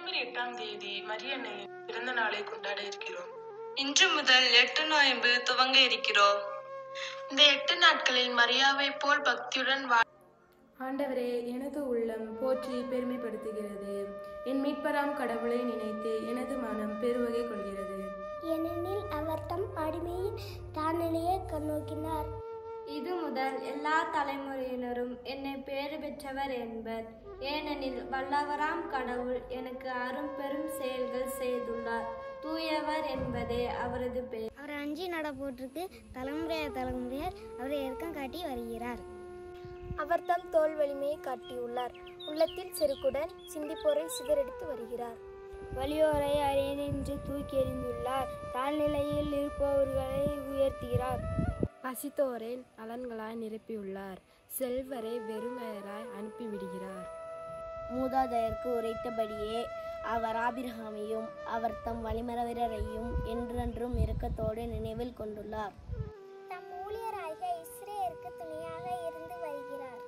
December எட்டாம் தேதி மரியன்னை பிறந்த நாளை கொண்டாட இருக்கிறோம் இன்று முதல் எட்டு நோயம்பு துவங்க இருக்கிறோம் இந்த எட்டு நாட்களில் மரியாவை போல் பக்தியுடன் வா ஆண்டவரே எனது உள்ளம் போற்றி பெருமைப்படுத்துகிறது என் மீட்பராம் கடவுளை நினைத்து எனது மனம் பெருவகை கொள்கிறது ஏனெனில் அவர் தம் அடிமையின் தாழ்நிலையை கண்ணோக்கினார் இது முதல் எல்லா தலைமுறையினரும் என்னை பேறு பெற்றவர் என்பர் ஏனெனில் வல்லவராம் கடவுள் எனக்கு அரும் பெரும் செயல்கள் செய்துள்ளார் தூயவர் என்பதே அவரது பெயர் அவர் அஞ்சி நடப்போற்றுக்கு தலைமுறையார் தலைமுறையார் அவரை இறக்கம் காட்டி வருகிறார் அவர் தம் தோல் வலிமையை காட்டியுள்ளார் உள்ளத்தில் செருக்குடன் சிந்திப்போரை சிதறடித்து வருகிறார் வலியோரை அரியணின்று தூக்கி எறிந்துள்ளார் தாழ்நிலையில் இருப்பவர்களை உயர்த்துகிறார் பசித்தோரை நலன்களாய் நிரப்பியுள்ளார் செல்வரை வெறுமையராய் அனுப்பிவிடுகிறார் மூதாதையருக்கு உரைத்தபடியே அவர் ஆபிரகாமையும் அவர் தம் வழிமரவரையும் என்றென்றும் இரக்கத்தோடு நினைவில் கொண்டுள்ளார் தம் ஊழியராகிய இஸ்ரேலுக்கு துணையாக இருந்து வருகிறார்